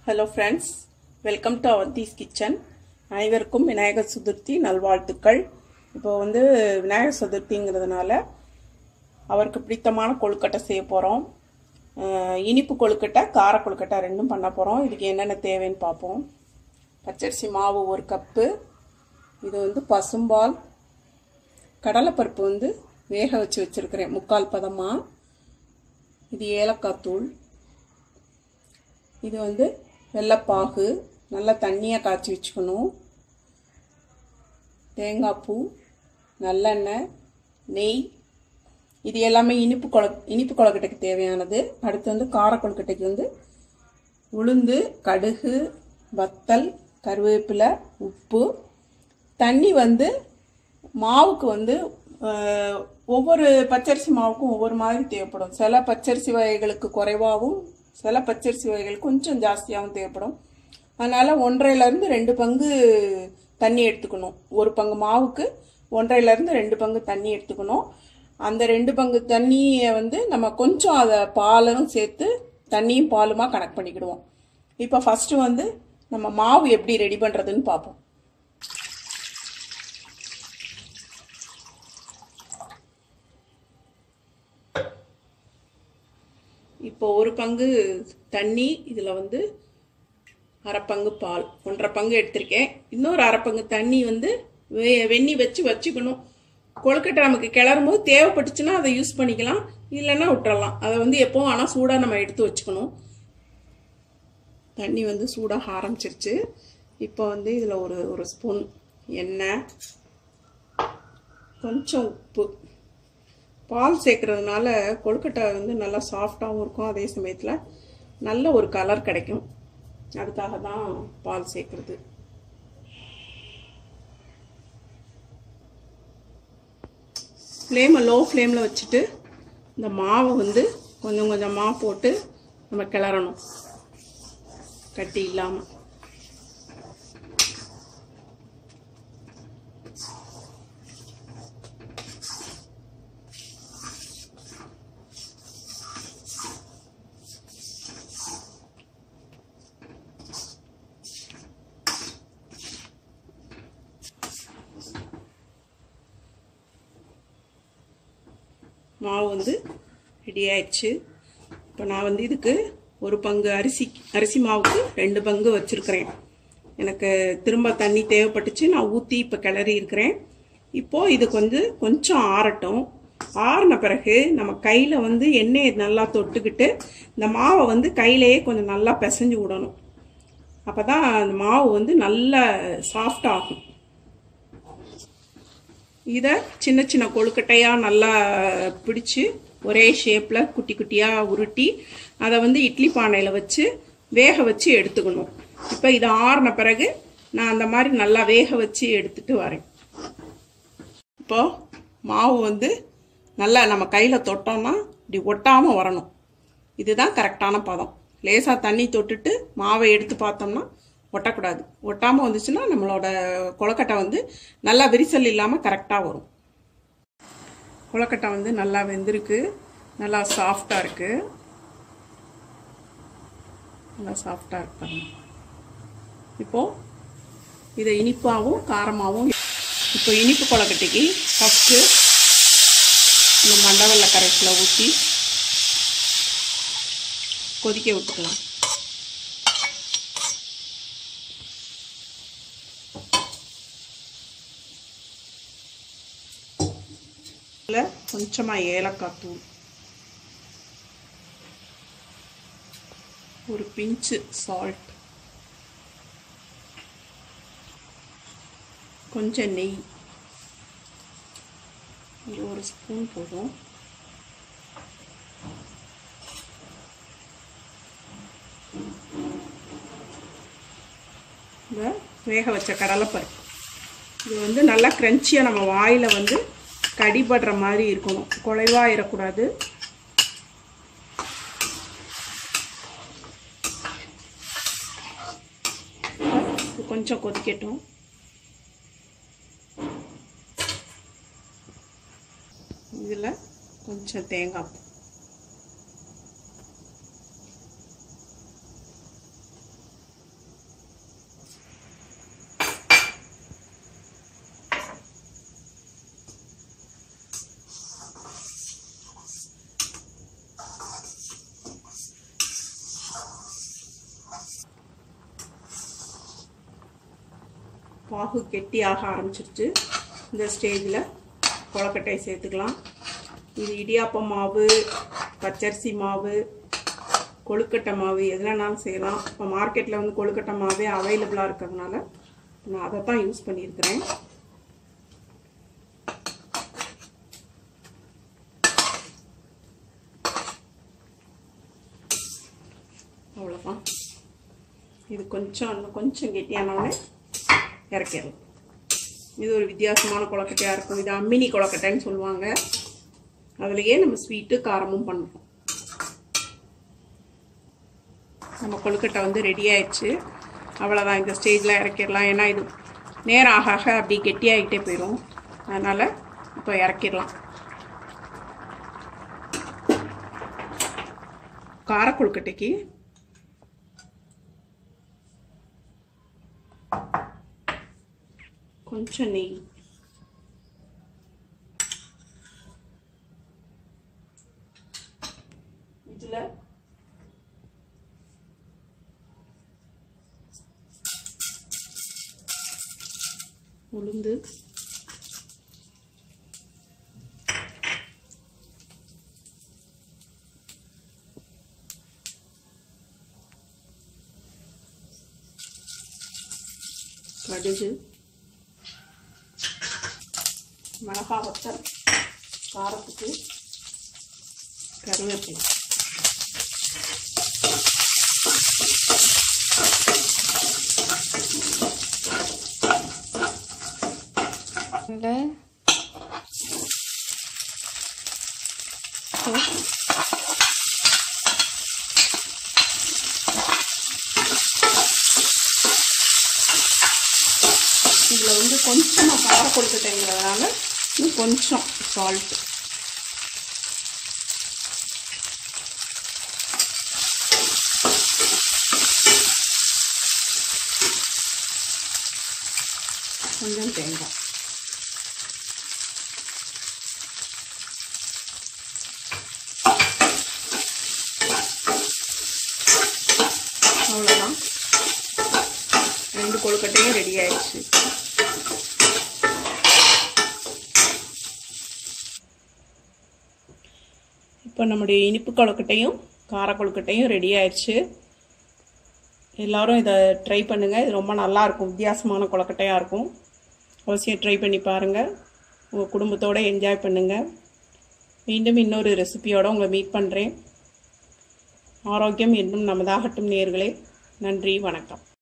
Hello friends welcome to Avanthi's kitchen அனைவருக்கும் விநாயகர் சதுர்த்தி நல்வாழ்த்துக்கள் இப்போ வந்து விநாயகர் சதுர்த்திங்கிறதுனால அவருக்கு பிடித்தமான கொழுக்கட்டை செய்ய போகிறோம் இனிப்பு கொழுக்கட்டை கார கொழுக்கட்டை ரெண்டும் பண்ண போகிறோம் இதுக்கு என்னென்ன தேவைன்னு பார்ப்போம் பச்சரிசி மாவு ஒரு கப்பு இது வந்து பசும்பால் கடலைப்பருப்பு வந்து வேக வச்சு வச்சுருக்கிறேன் முக்கால் பதமாக இது ஏலக்காய் தூள் இது வந்து வெள்ளைப்பாகு நல்லா தண்ணியாக காய்ச்சி வச்சுக்கணும் தேங்காய் பூ நல்லெண்ணெய் நெய் இது எல்லாமே இனிப்பு கொழ இனிப்பு கொழக்கட்டைக்கு தேவையானது அடுத்து வந்து கார கொழுக்கட்டைக்கு வந்து உளுந்து கடுகு வத்தல் கருவேப்பிலை உப்பு தண்ணி வந்து மாவுக்கு வந்து ஒவ்வொரு பச்சரிசி மாவுக்கும் ஒவ்வொரு மாதிரி தேவைப்படும் சில பச்சரிசி வகைகளுக்கு குறைவாகவும் சில பச்சரிசி வகைகள் கொஞ்சம் ஜாஸ்தியாகவும் தேவைப்படும் அதனால் ஒன்றரைலேருந்து ரெண்டு பங்கு தண்ணி எடுத்துக்கணும் ஒரு பங்கு மாவுக்கு ஒன்றரைலேருந்து ரெண்டு பங்கு தண்ணி எடுத்துக்கணும் அந்த ரெண்டு பங்கு தண்ணியை வந்து நம்ம கொஞ்சம் அதை பாலும் சேர்த்து தண்ணியும் பாலுமா கனெக்ட் பண்ணிக்கிடுவோம் இப்போ ஃபஸ்ட்டு வந்து நம்ம மாவு எப்படி ரெடி பண்ணுறதுன்னு பார்ப்போம் இப்போ ஒரு பங்கு தண்ணி இதில் வந்து அரை பங்கு பால் ஒன்றரை பங்கு எடுத்திருக்கேன் இன்னொரு அரை பங்கு தண்ணி வந்து வெ வெந்நி வச்சு வச்சுக்கணும் கொழுக்கட்டை நமக்கு கிளறும் போது தேவைப்பட்டுச்சுன்னா அதை யூஸ் பண்ணிக்கலாம் இல்லைன்னா விட்டுறலாம் அதை வந்து எப்போவும் ஆனால் சூடாக நம்ம எடுத்து வச்சுக்கணும் தண்ணி வந்து சூடாக ஆரம்பிச்சிருச்சு இப்போ வந்து இதில் ஒரு ஒரு ஸ்பூன் எண்ணெய் கொஞ்சம் உப்பு பால் சேர்க்கறதுனால கொழுக்கட்டை வந்து நல்லா சாஃப்டாகவும் இருக்கும் அதே சமயத்தில் நல்ல ஒரு கலர் கிடைக்கும் அதுக்காக தான் பால் சேர்க்குறது ஃப்ளேமை லோ ஃப்ளேமில் வச்சுட்டு இந்த மாவை வந்து கொஞ்சம் கொஞ்சமாக போட்டு நம்ம கிளறணும் கட்டி இல்லாமல் மாவு வந்து ரெடி ஆயிடுச்சு இப்போ நான் வந்து இதுக்கு ஒரு பங்கு அரிசி அரிசி மாவுக்கு ரெண்டு பங்கு வச்சுருக்கிறேன் எனக்கு திரும்ப தண்ணி தேவைப்பட்டுச்சு நான் ஊற்றி இப்போ கிளறி இருக்கிறேன் இப்போது இது வந்து கொஞ்சம் ஆறட்டும் ஆறின பிறகு நம்ம கையில் வந்து எண்ணெயை நல்லா தொட்டுக்கிட்டு இந்த மாவை வந்து கையிலேயே கொஞ்சம் நல்லா பிசைஞ்சு விடணும் அப்போ தான் அந்த மாவு வந்து நல்லா சாஃப்ட் ஆகும் இதை சின்ன சின்ன கொழுக்கட்டையாக நல்லா பிடிச்சி ஒரே ஷேப்பில் குட்டி குட்டியாக உருட்டி அதை வந்து இட்லி பானையில் வச்சு வேக வச்சு எடுத்துக்கணும் இப்போ இதை ஆறின பிறகு நான் அந்த மாதிரி நல்லா வேக வச்சு எடுத்துட்டு வரேன் இப்போது மாவு வந்து நல்லா நம்ம கையில் தொட்டோம்னா இப்படி ஒட்டாமல் வரணும் இதுதான் கரெக்டான பதம் லேசாக தண்ணி தொட்டுட்டு மாவை எடுத்து பார்த்தோம்னா ஒட்டக்கூடாது ஒட்டாமல் வந்துச்சுன்னா நம்மளோட கொழக்கட்டை வந்து நல்லா விரிசல் இல்லாமல் கரெக்டாக வரும் கொழக்கட்டை வந்து நல்லா வெந்திருக்கு நல்லா சாஃப்டாக இருக்குது நல்லா சாஃப்டாக இருக்கு பாருங்க இப்போது இதை இனிப்பாகவும் காரமாகவும் இப்போ இனிப்பு கொழக்கட்டைக்கு ஃபஸ்ட்டு இந்த மண்டவெல்ல கரைசில் ஊற்றி கொதிக்க விட்டுக்கலாம் இதில் கொஞ்சமாக ஏலக்காய் தூள் ஒரு பிஞ்சு சால்ட் கொஞ்சம் நெய் இது ஒரு ஸ்பூன் போதும் இந்த வேக வச்ச கடலைப்பருப்பு இது வந்து நல்லா க்ரன்ச்சியாக நம்ம வாயில் வந்து கடிபடுற மாதிரி இருக்கணும் குலைவாயிடக்கூடாது கொஞ்சம் கொதிக்கட்டும் இதில் கொஞ்சம் தேங்காய் பூ. பாகு கெட்டியாக ஆரம்பிச்சிருச்சு இந்த ஸ்டேஜில் கொழக்கட்டையை சேர்த்துக்கலாம் இது இடியாப்ப மாவு பச்சரிசி மாவு கொழுக்கட்டை மாவு எதுலனாலும் செய்யலாம் இப்போ மார்க்கெட்டில் வந்து கொழுக்கட்டை மாவே அவைலபிளாக இருக்கிறதுனால நான் அதை தான் யூஸ் பண்ணியிருக்கிறேன் அவ்வளோதான் இது கொஞ்சம் இன்னும் கொஞ்சம் கெட்டியானவுடனே இறக்கிடலாம் இது ஒரு வித்தியாசமான கொழக்கட்டையாக இருக்கும் இது அம்மினி கொழக்கட்டைன்னு சொல்லுவாங்க அதுலேயே நம்ம ஸ்வீட்டு காரமும் பண்ணுறோம் நம்ம கொழுக்கட்டை வந்து ரெடி ஆயிடுச்சு அவ்வளோதான் இந்த ஸ்டேஜில் இறக்கிடலாம் ஏன்னா இது நேரம் ஆக ஆக அப்படி கெட்டியாகிட்டே போயிடும் அதனால் இப்போ இறக்கிடலாம் கார கொழுக்கட்டைக்கு கொஞ்சம் நெய் இதில் உளுந்து கடுகு மிளகா வத்தல் காரத்துக்கு கருவேப்பிலை இதில் வந்து கொஞ்சமாக கார கொடுத்துட்டேங்கிறதுனால இன்னும் கொஞ்சம் சால்ட் கொஞ்சம் தேங்காய் அவ்வளோதான் ரெண்டு கொழுக்கட்டையும் ரெடி ஆயிடுச்சு இப்போ நம்முடைய இனிப்பு கொழுக்கட்டையும் கார கொழுக்கட்டையும் ரெடி ஆயிடுச்சு எல்லாரும் இதை ட்ரை பண்ணுங்கள் இது ரொம்ப நல்லா இருக்கும் வித்தியாசமான கொழுக்கட்டையாக இருக்கும் அவசியம் ட்ரை பண்ணி பாருங்கள் உங்கள் குடும்பத்தோடு என்ஜாய் பண்ணுங்கள் மீண்டும் இன்னொரு ரெசிபியோடு உங்களை மீட் பண்ணுறேன் ஆரோக்கியம் இன்னும் நமதாகட்டும் நேர்களே நன்றி வணக்கம்